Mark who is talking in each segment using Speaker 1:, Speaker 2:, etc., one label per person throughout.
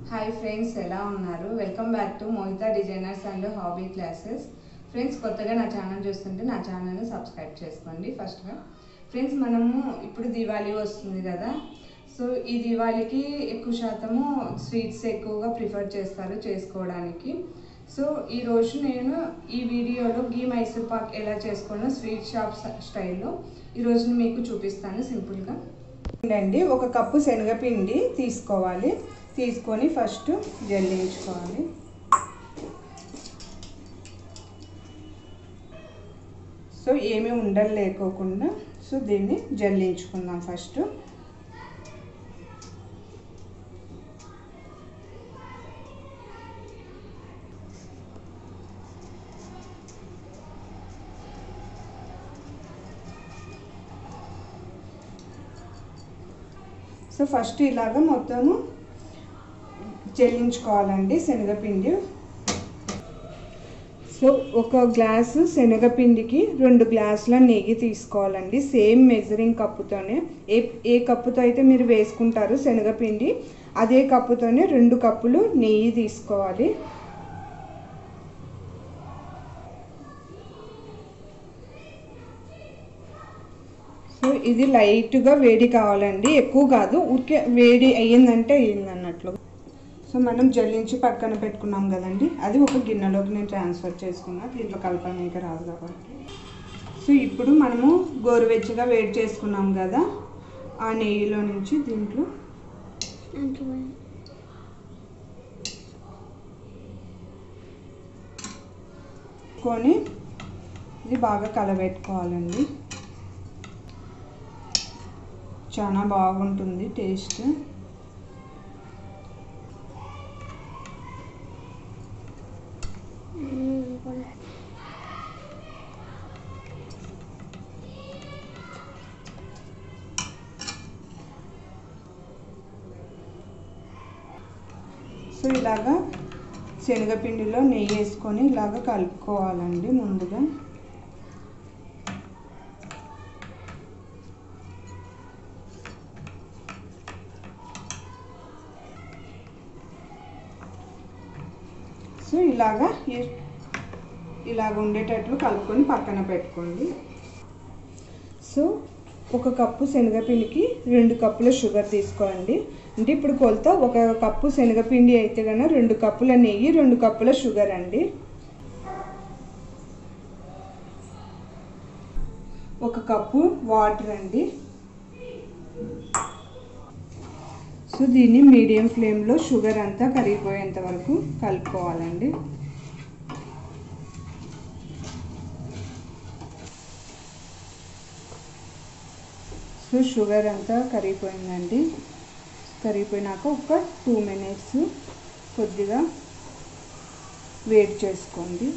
Speaker 1: hi friends ఎలా ఉన్నారు welcome back to Mohita designers and hobby classes friends కొత్తగా నా ఛానల్ చూస్తుంటే నా ఛానల్ని సబ్స్క్రైబ్ చేసుకోండి ఫస్ట్గా ఫ్రెండ్స్ మనము ఇప్పుడు దివాళీ వస్తుంది కదా సో ఈ దివాళీకి ఎక్కువ శాతము స్వీట్స్ ఎక్కువగా ప్రిఫర్ చేస్తారు చేసుకోవడానికి సో ఈ రోజు నేను ఈ వీడియోలో గీ మైసూర్ పాక్ ఎలా చేసుకోవాలో స్వీట్ షాప్ స్టైల్లో ఈరోజు మీకు చూపిస్తాను సింపుల్గా అండి ఒక కప్పు శనగపిండి తీసుకోవాలి తీసుకొని ఫస్ట్ జల్లించుకోవాలి సో ఏమీ ఉండలు లేకోకుండా సో దీన్ని జల్లించుకుందాం ఫస్ట్ సో ఫస్ట్ ఇలాగ మొత్తము చెల్లించుకోవాలండి శనగపిండి సో ఒక గ్లాసు శనగపిండికి రెండు గ్లాసుల నెయ్యి తీసుకోవాలండి సేమ్ మెజరింగ్ కప్పుతోనే ఏ ఏ కప్పుతో అయితే మీరు వేసుకుంటారు శనగపిండి అదే కప్పుతోనే రెండు కప్పులు నెయ్యి తీసుకోవాలి సో ఇది లైట్గా వేడి కావాలండి ఎక్కువ కాదు ఊరికే వేడి అయ్యిందంటే అయ్యింది అన్నట్లు సో మనం జల్లించి పక్కన పెట్టుకున్నాం కదండి అది ఒక గిన్నెలోకి నేను ట్రాన్స్ఫర్ చేసుకున్నా దీంట్లో కలపడానికి రాదు కాబట్టి సో ఇప్పుడు మనము గోరువెచ్చగా వేడి చేసుకున్నాం కదా ఆ నెయ్యిలో నుంచి దీంట్లో కొని ఇది బాగా కలబెట్టుకోవాలండి చాలా బాగుంటుంది టేస్ట్ సో ఇలాగా శనగపిండిలో నెయ్యి వేసుకొని ఇలాగ కలుపుకోవాలండి ముందుగా సో ఇలాగా ఇలాగ ఉండేటట్లు కలుపుకొని పక్కన పెట్టుకోండి సో ఒక కప్పు శనగపిండికి రెండు కప్పుల షుగర్ తీసుకోండి అంటే ఇప్పుడు కొలత ఒక కప్పు శనగపిండి అయితే కనుక రెండు కప్పుల నెయ్యి రెండు కప్పుల షుగర్ అండి ఒక కప్పు వాటర్ అండి సో దీన్ని మీడియం ఫ్లేమ్లో షుగర్ అంతా కరిగిపోయేంత వరకు కలుపుకోవాలండి సో షుగర్ అంతా కరిగిపోయిందండి కరిగిపోయినాక ఒక టూ మినిట్స్ కొద్దిగా వేడి చేసుకోండి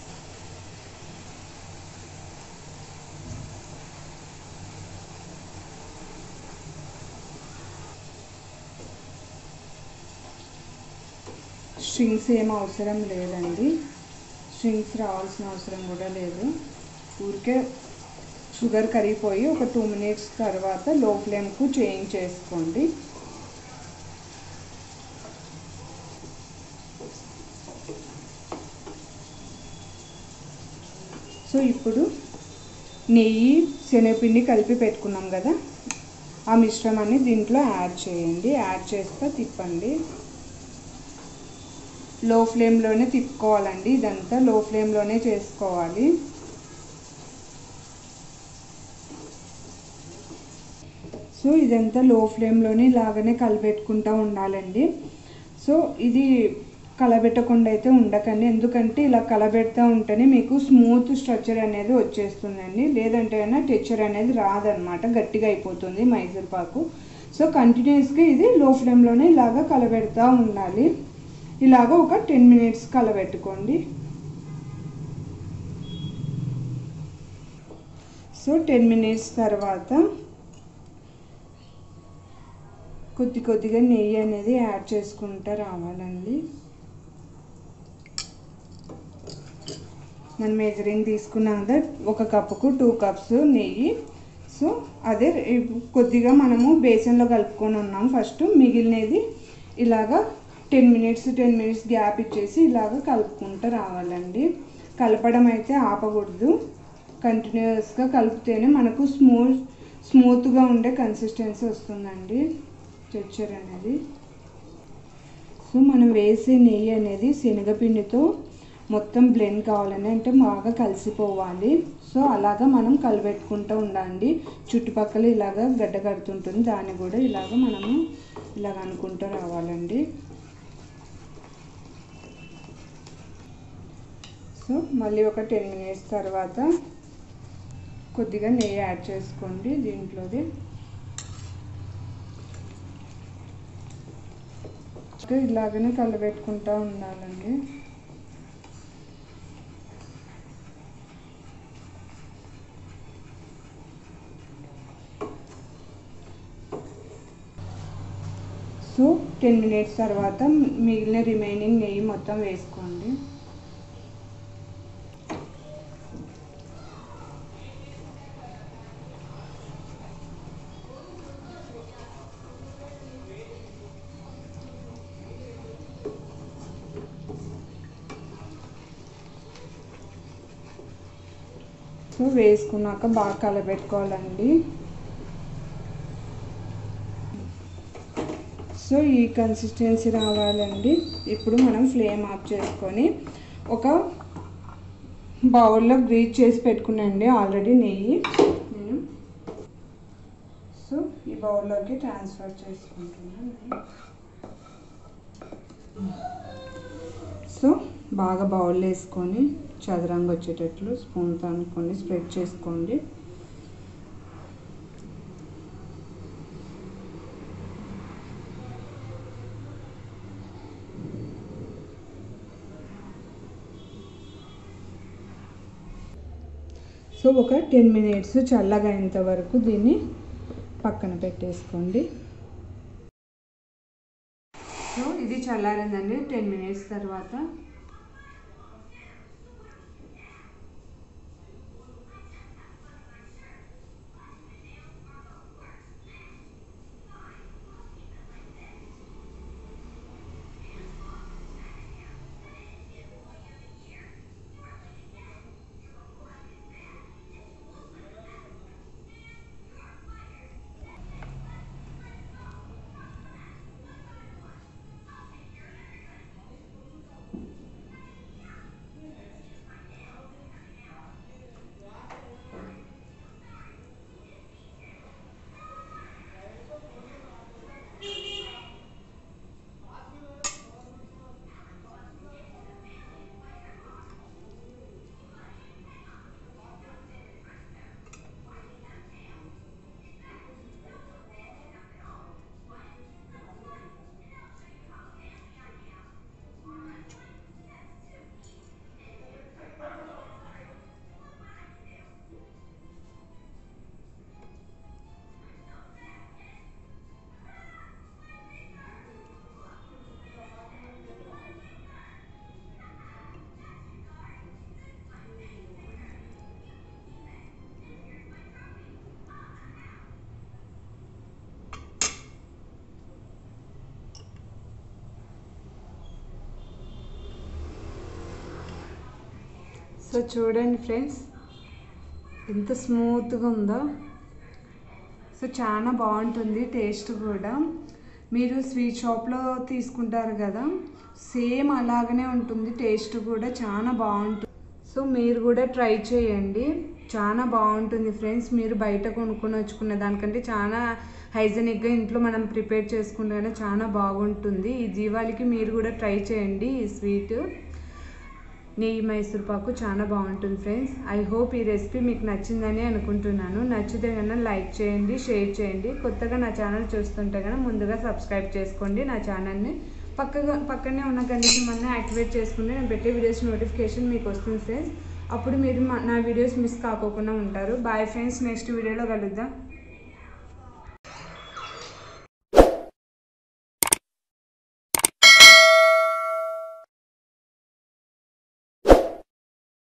Speaker 1: స్ట్రింగ్స్ ఏం అవసరం లేదండి స్ట్రింగ్స్ రావాల్సిన అవసరం కూడా లేదు ఊరికే షుగర్ కరిగిపోయి ఒక టూ మినిట్స్ తర్వాత లో ఫ్లేమ్కు చేంజ్ చేసుకోండి సో ఇప్పుడు నెయ్యి శనగపిండి కలిపి పెట్టుకున్నాం కదా ఆ మిశ్రమాన్ని దీంట్లో యాడ్ చేయండి యాడ్ చేస్తే తిప్పండి లో ఫ్లేమ్లోనే తిప్పుకోవాలండి ఇదంతా లో ఫ్లేమ్లోనే చేసుకోవాలి సో ఇదంతా లో ఫ్లేమ్లోనే ఇలాగనే కలబెట్టుకుంటూ ఉండాలండి సో ఇది కలబెట్టకుండా అయితే ఉండకండి ఎందుకంటే ఇలా కలబెడతా ఉంటేనే మీకు స్మూత్ స్ట్రక్చర్ అనేది వచ్చేస్తుందండి లేదంటే అయినా టెక్చర్ అనేది రాదనమాట గట్టిగా అయిపోతుంది మైసూర్ పాకు సో కంటిన్యూస్గా ఇది లో ఫ్లేమ్లోనే ఇలాగ కలబెడతా ఉండాలి ఇలాగ ఒక టెన్ మినిట్స్ కలబెట్టుకోండి సో టెన్ మినిట్స్ తర్వాత కొద్ది కొద్దిగా నెయ్యి అనేది యాడ్ చేసుకుంటూ రావాలండి మనం మెజరింగ్ తీసుకున్నాం కదా ఒక కప్పుకు టూ కప్స్ నెయ్యి సో అదే కొద్దిగా మనము బేసన్లో కలుపుకొని ఉన్నాం ఫస్ట్ మిగిలినది ఇలాగా ten minutes ten minutes gap ఇచ్చేసి ఇలాగ కలుపుకుంటూ రావాలండి కలపడం అయితే ఆపకూడదు కంటిన్యూస్గా కలిపితేనే మనకు స్మూత్ స్మూత్గా ఉండే కన్సిస్టెన్సీ వస్తుందండి టెక్చర్ అనేది సో మనం వేసే నెయ్యి అనేది శనగపిండితో మొత్తం బ్లెండ్ కావాలని అంటే బాగా కలిసిపోవాలి సో అలాగా మనం కలిపెట్టుకుంటూ ఉండాలి చుట్టుపక్కల ఇలాగ గడ్డ కడుతుంటుంది దాన్ని కూడా ఇలాగ మనము ఇలాగ అనుకుంటూ రావాలండి సో మళ్ళీ ఒక టెన్ మినిట్స్ తర్వాత కొద్దిగా నెయ్యి యాడ్ చేసుకోండి దీంట్లోది ఇలాగనే కలబెట్టుకుంటూ ఉండాలండి సో టెన్ మినిట్స్ తర్వాత మిగిలిన రిమైనింగ్ నెయ్యి మొత్తం వేసుకోండి సో వేసుకున్నాక బాగా కలబెట్టుకోవాలండి సో ఈ కన్సిస్టెన్సీ రావాలండి ఇప్పుడు మనం ఫ్లేమ్ ఆఫ్ చేసుకొని ఒక బౌల్లో గ్రీజ్ చేసి పెట్టుకున్నాండి ఆల్రెడీ నెయ్యి నేను సో ఈ బౌల్లోకి ట్రాన్స్ఫర్ చేసుకుంటున్నాను సో బాగా బౌల్ వేసుకొని చదరంగా వచ్చేటట్లు స్పూన్తో అనుకోండి స్ప్రెడ్ చేసుకోండి సో ఒక టెన్ మినిట్స్ చల్లగా అయ్యేంత వరకు దీన్ని పక్కన పెట్టేసుకోండి సో ఇది చల్లారిందండి టెన్ మినిట్స్ తర్వాత సో చూడండి ఫ్రెండ్స్ ఎంత స్మూత్గా ఉందో సో చాలా బాగుంటుంది టేస్ట్ కూడా మీరు స్వీట్ షాప్లో తీసుకుంటారు కదా సేమ్ అలాగనే ఉంటుంది టేస్ట్ కూడా చాలా బాగుంటుంది సో మీరు కూడా ట్రై చేయండి చాలా బాగుంటుంది ఫ్రెండ్స్ మీరు బయట కొనుక్కొని వచ్చుకున్న దానికంటే చాలా హైజెనిక్గా ఇంట్లో మనం ప్రిపేర్ చేసుకుంటే చాలా బాగుంటుంది ఈ జీవాలకి మీరు కూడా ట్రై చేయండి ఈ స్వీట్ నెయ్యి మైసూర్ పాకు చాలా బాగుంటుంది ఫ్రెండ్స్ ఐ హోప్ ఈ రెసిపీ మీకు నచ్చిందని అనుకుంటున్నాను నచ్చితే కన్నా లైక్ చేయండి షేర్ చేయండి కొత్తగా నా ఛానల్ చూస్తుంటే కన్నా ముందుగా సబ్స్క్రైబ్ చేసుకోండి నా ఛానల్ని పక్కగా పక్కనే ఉన్న గంటకి మన యాక్టివేట్ చేసుకుంటే నేను పెట్టే వీడియోస్ నోటిఫికేషన్ మీకు వస్తుంది ఫ్రెండ్స్ అప్పుడు మీరు మా- నా వీడియోస్ మిస్ కాకోకుండా ఉంటారు బాయ్ ఫ్రెండ్స్ నెక్స్ట్ వీడియోలో కలుద్దాం